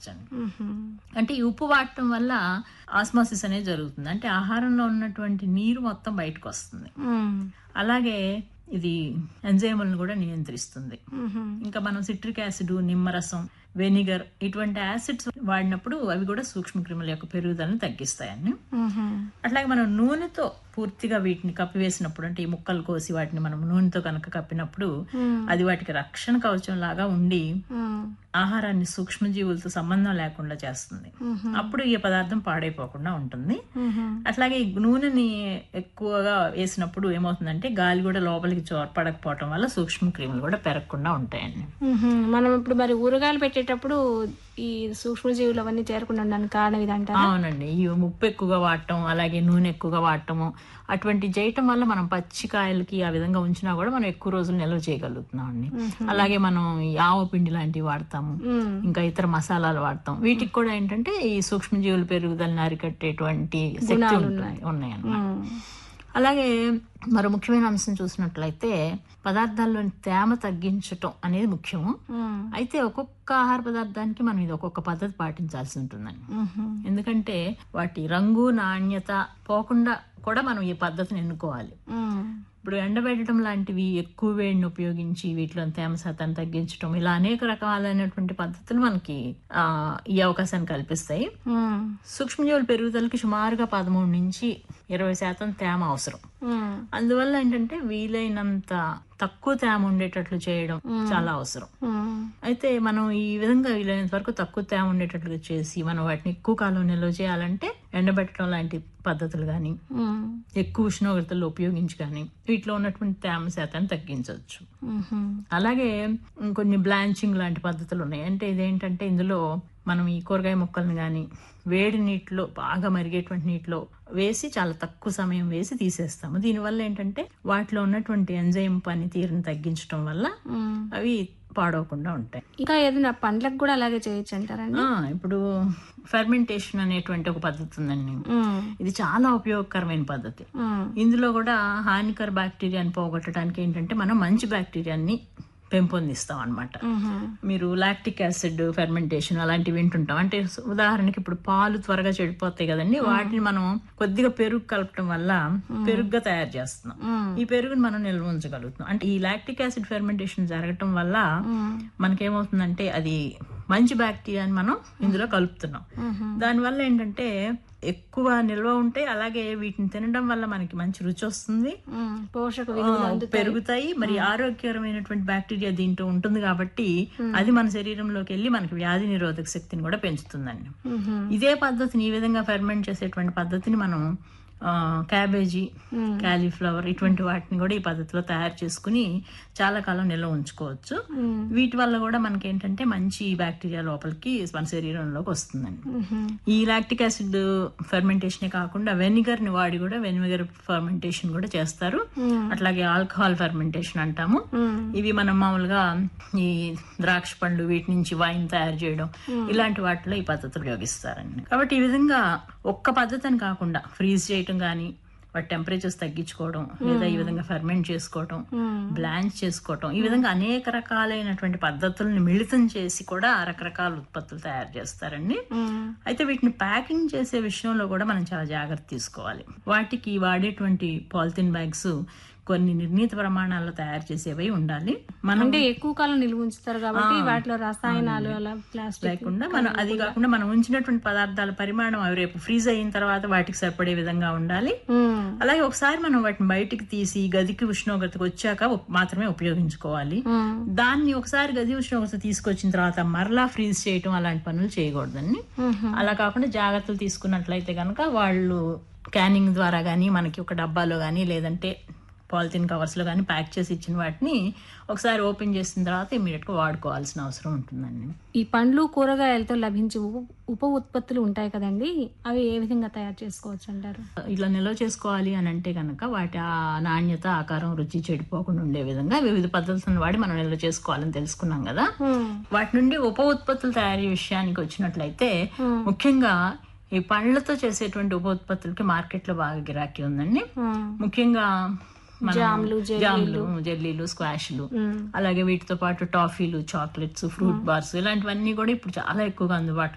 అండి మ్హూ. అంటే ఈ ఉప్పు వాడటం వల్ల ఆస్మాసిస్ అనేది జరుగుతుంది అంటే ఆహారంలో ఉన్నటువంటి నీరు మొత్తం బయటకు వస్తుంది మ్. అలాగే ఇది ఎంజైములను కూడా నియంత్రిస్తుంది మ్హూ. ఇంకా మనం సిట్రిక్ యాసిడ్ నిమ్మరసం వెనిగర్ ఇటువంటి యాసిడ్స్ వాడినప్పుడు అవి కూడా సూక్ష్మక్రిముల యొక్క పెరుగుదలను తగ్గిస్తాయండి మ్హూ. అట్లాగే మనం నూనెతో పూర్తిగా వీటిని కప్పివేసినప్పుడు అంటే ఈ ముక్కలు కోసి వాటిని మనం నూనెతో కనుక కప్పినప్పుడు మ్. అది వాటికి రక్షణ కవచం లాగా ఉండి మ్. ఆహారాన్ని సూక్ష్మజీవులతో సంబంధం లేకుండా చేస్తుంది మ్హూ. అప్పుడు ఈ పదార్థం పాడైపోకుండా ఉంటుంది మ్హూ. అట్లాగే ఈ నూనెని ఎక్కువగా వేసినప్పుడు ఏమవుతుందంటే గాలి కూడా లోపలికి చోరపడకపోవటం వల్ల సూక్ష్మ క్రిములు కూడా పెరగకుండా ఉంటాయండి మ్హూ. మనం ఇప్పుడు మరి ఊరగాయలు పెట్టేటప్పుడు ఈ సూక్ష్మజీవులు అవన్నీ చేరకుండా ఉండడానికి కారణం ఇదంటారా అవునండి ఈ ఉప్పు ఎక్కువగా వాడటం అలాగే నూనె ఎక్కువగా వాడటము అటువంటి చేయటం వల్ల మనం పచ్చికాయలకి ఆ విధంగా ఉంచినా కూడా మనం ఎక్కువ రోజులు నిల్వ చేయగలుగుతున్నాం అండి అలాగే మనం ఈ ఆవ పిండి లాంటివి వాడతాము మ్. ఇంకా ఇతర మసాలాలు వాడతాం వీటికి కూడా ఏంటంటే ఈ సూక్ష్మజీవుల పెరుగుదలని అరికట్టేటువంటి శక్తి ఉంటుంది ఉన్నాయన్నమాట మ్. అలాగే మరో ముఖ్యమైన అంశం చూసినట్లయితే పదార్థాల్లోని తేమ తగ్గించటం అనేది ముఖ్యము మ్. అయితే ఒక్కొక్క ఆహార పదార్థానికి మనం ఇది ఒక్కొక్క పద్ధతి పాటించాల్సి ఉంటుందండి మ్హూ. ఎందుకంటే వాటి రంగు నాణ్యత పోకుండా కూడా మనం ఈ పద్ధతిని ఎన్నుకోవాలి మ్. ఇప్పుడు ఎండబెట్టడం లాంటివి ఎక్కువ వేడిని ఉపయోగించి వీటిలో తేమ శాతాన్ని తగ్గించడం ఇలా అనేక రకాలైనటువంటి పద్ధతులు మనకి ఆ, ఈ అవకాశాన్ని కల్పిస్తాయి మ్. సూక్ష్మజీవుల పెరుగుదలకి సుమారుగా పదమూడు నుంచి ఇరవై శాతం తేమ అవసరం మ్. అందువల్ల ఏంటంటే వీలైనంత తక్కువ తేమ ఉండేటట్లు చేయడం చాలా అవసరం మ్. అయితే మనం ఈ విధంగా వీలైనంత వరకు తక్కువ తేమ ఉండేటట్లుగా చేసి మనం వాటిని ఎక్కువ కాలం నిల్వ చేయాలంటే ఎండబెట్టడం లాంటి పద్ధతులు కానీ మ్. ఎక్కువ ఉష్ణోగ్రతలు ఉపయోగించి కానీ వీటిలో ఉన్నటువంటి తేమ శాతాన్ని తగ్గించవచ్చు మ్హూ. అలాగే కొన్ని బ్లాంచింగ్ లాంటి పద్ధతులు ఉన్నాయి అంటే ఇదేంటంటే ఇందులో మనం ఈ కూరగాయ ముక్కల్ని కానీ వేడి నీటిలో బాగా మరిగేటువంటి నీటిలో వేసి చాలా తక్కువ సమయం వేసి తీసేస్తాము దీనివల్ల ఏంటంటే వాటిలో ఉన్నటువంటి ఎంజైమ్ పనితీరుని తగ్గించడం వల్ల మ్. అవి పాడవకుండా ఉంటాయి ఇంకా ఏదైనా పండ్లకు కూడా అలాగే చేయొచ్చు అంటారండి ఆ, ఇప్పుడు ఫెర్మెంటేషన్ అనేటువంటి ఒక పద్ధతి ఉందండి మ్. ఇది చాలా ఉపయోగకరమైన పద్ధతి మ్. ఇందులో కూడా హానికర బ్యాక్టీరియాని పోగొట్టడానికి ఏంటంటే మనం మంచి బ్యాక్టీరియాని పెంపొందిస్తాం అన్నమాట మ్హూ. మీరు లాక్టిక్ యాసిడ్ ఫెర్మెంటేషన్ అలాంటివి వింటుంటాం అంటే ఉదాహరణకి ఇప్పుడు పాలు త్వరగా చెడిపోతాయి కదండి వాటిని మనం కొద్దిగా పెరుగు కలపటం వల్ల పెరుగుగా తయారు చేస్తున్నాం మ్. ఈ పెరుగుని మనం నిల్వ ఉంచగలుగుతున్నాం అంటే ఈ లాక్టిక్ యాసిడ్ ఫెర్మెంటేషన్ జరగటం వల్ల మ్. మనకేమవుతుందంటే అది మంచి బ్యాక్టీరియాని మనం ఇందులో కలుపుతున్నాం మ్హూ. దానివల్ల ఏంటంటే ఎక్కువ నిల్వ ఉంటే అలాగే వీటిని తినడం వల్ల మనకి మంచి రుచి వస్తుంది మ్. పోషక విలువలు ఆ, అందుతాయి పెరుగుతాయి మరి ఆరోగ్యకరమైనటువంటి బ్యాక్టీరియా దీంట్లో ఉంటుంది కాబట్టి అది మన శరీరంలోకి వెళ్ళి మనకి వ్యాధి నిరోధక శక్తిని కూడా పెంచుతుందండి మ్హూ. ఇదే పద్ధతిని ఈ విధంగా ఫెర్మెంట్ చేసేటువంటి పద్ధతిని మనం ఆ, క్యాబేజీ క్యాలీఫ్లవర్ ఇటువంటి వాటిని కూడా ఈ పద్ధతిలో తయారు చేసుకుని చాలా కాలం నిల్వ ఉంచుకోవచ్చు మ్. వీటి వల్ల కూడా మనకి ఏంటంటే మంచి బ్యాక్టీరియా లోపలికి మన శరీరంలోకి వస్తుందండి మ్హూ. ఈ లాక్టిక్ యాసిడ్ ఫెర్మెంటేషన్ కాకుండా వెనిగర్ ని వాడి కూడా వెనిగర్ ఫెర్మెంటేషన్ కూడా చేస్తారు మ్. అట్లాగే ఆల్కహాల్ ఫెర్మెంటేషన్ అంటాము మ్. ఇవి మనం మామూలుగా ఈ ద్రాక్ష పండ్లు వీటి నుంచి వైన్ తయారు చేయడం ఇలాంటి వాటిలో ఈ పద్ధతి ఉపయోగిస్తారండి కాబట్టి ఈ విధంగా ఒక్క పద్ధతి అని కాకుండా ఫ్రీజ్ చేయటం కానీ వాటి టెంపరేచర్స్ తగ్గించుకోవడం లేదా ఈ విధంగా ఫెర్మెంట్ చేసుకోవడం మ్. బ్లాంచ్ చేసుకోవటం ఈ విధంగా అనేక రకాలైనటువంటి పద్ధతులను మిళితం చేసి కూడా రకరకాల ఉత్పత్తులు తయారు చేస్తారండి మ్. అయితే వీటిని ప్యాకింగ్ చేసే విషయంలో కూడా మనం చాలా జాగ్రత్త తీసుకోవాలి వాటికి వాడేటువంటి పాలిథిన్ బ్యాగ్స్ కొన్ని నిర్ణీత ప్రమాణాల్లో తయారు చేసేవి ఉండాలి మనం అంటే ఎక్కువ కాలం నిల్వ ఉంచుతారు కాబట్టి వాటిలో రసాయనాలు అలా ప్లాస్టిక్ లేకుండా మనం అది కాకుండా మనం ఉంచినటువంటి పదార్థాల పరిమాణం అవి రేపు ఫ్రీజ్ అయిన తర్వాత వాటికి సరిపడే విధంగా ఉండాలి మ్. అలాగే ఒకసారి మనం వాటిని బయటికి తీసి గదికి ఉష్ణోగ్రతకు వచ్చాక ఉప్- మాత్రమే ఉపయోగించుకోవాలి మ్. దాన్ని ఒకసారి గది ఉష్ణోగ్రత తీసుకొచ్చిన తర్వాత మరలా ఫ్రీజ్ చేయటం అలాంటి పనులు చేయకూడదండి మ్హూ. అలా కాకుండా జాగ్రత్తలు తీసుకున్నట్లయితే కనుక వాళ్ళు క్యానింగ్ ద్వారా కానీ మనకి ఒక డబ్బాలో కానీ లేదంటే పాలిథిన్ కవర్స్లో కానీ ప్యాక్ చేసి ఇచ్చిన వాటిని ఒకసారి ఓపెన్ చేసిన తర్వాత ఇమీడియట్గా వాడుకోవాల్సిన అవసరం ఉంటుందండి ఈ పండ్లు కూరగాయలతో లభించే ఉప ఉప ఉత్పత్తులు ఉంటాయి కదండి అవి ఏ విధంగా తయారు చేసుకోవచ్చు అంటారు ఇలా నిల్వ చేసుకోవాలి అని అంటే కనుక వాటి ఆ నాణ్యత ఆకారం రుచి చెడిపోకుండా ఉండే విధంగా వివిధ పద్ధతులను వాడి మనం నిల్వ చేసుకోవాలని తెలుసుకున్నాం కదా మ్. వాటి నుండి ఉప ఉత్పత్తులు తయారీ విషయానికి వచ్చినట్లయితే ముఖ్యంగా ఈ పండ్లతో చేసేటువంటి ఉప ఉత్పత్తులకి మార్కెట్లో బాగా గిరాకీ ఉందండి మ్. ముఖ్యంగా మనం జామ్లు, జామ్లు జెల్లీలు స్క్వాష్లు మ్. అలాగే వీటితో పాటు టాఫీలు చాక్లెట్స్ ఫ్రూట్ బార్స్ ఇలాంటివన్నీ కూడా ఇప్పుడు చాలా ఎక్కువగా అందుబాటులో